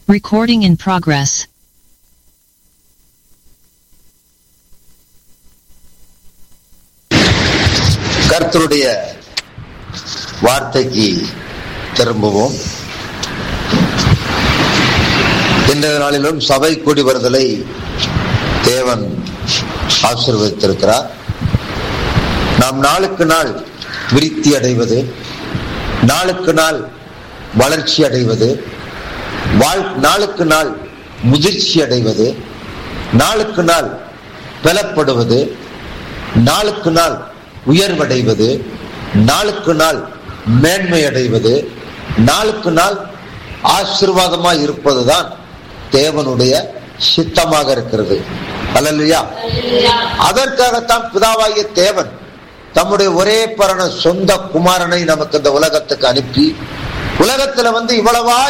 Recording in progress. கர்த்தருடைய வார்த்தைக்கு திரும்புவோம் இன்றைய நாளிலும் சபை கூடி வருதலை தேவன் ஆசீர்வதித்திருக்கிறார் நாம் நாளுக்கு நாள் விருத்தி அடைவது நாளுக்கு நாள் வளர்ச்சி அடைவது வாழ் நாளுக்கு நாள் முதிர்ச்சி அடைவது நாளுக்கு நாள் பலப்படுவது நாளுக்கு நாள் உயர்வடைவது நாளுக்கு நாள் மேன்மை அடைவது நாளுக்கு நாள் ஆசீர்வாதமாய் இருப்பதுதான் தேவனுடைய சித்தமாக இருக்கிறது அல்லையா அதற்காகத்தான் பிதாவாகிய தேவன் தம்முடைய ஒரே பரண சொந்த குமாரனை நமக்கு இந்த உலகத்துக்கு அனுப்பி உலகத்துல வந்து இவ்வளவா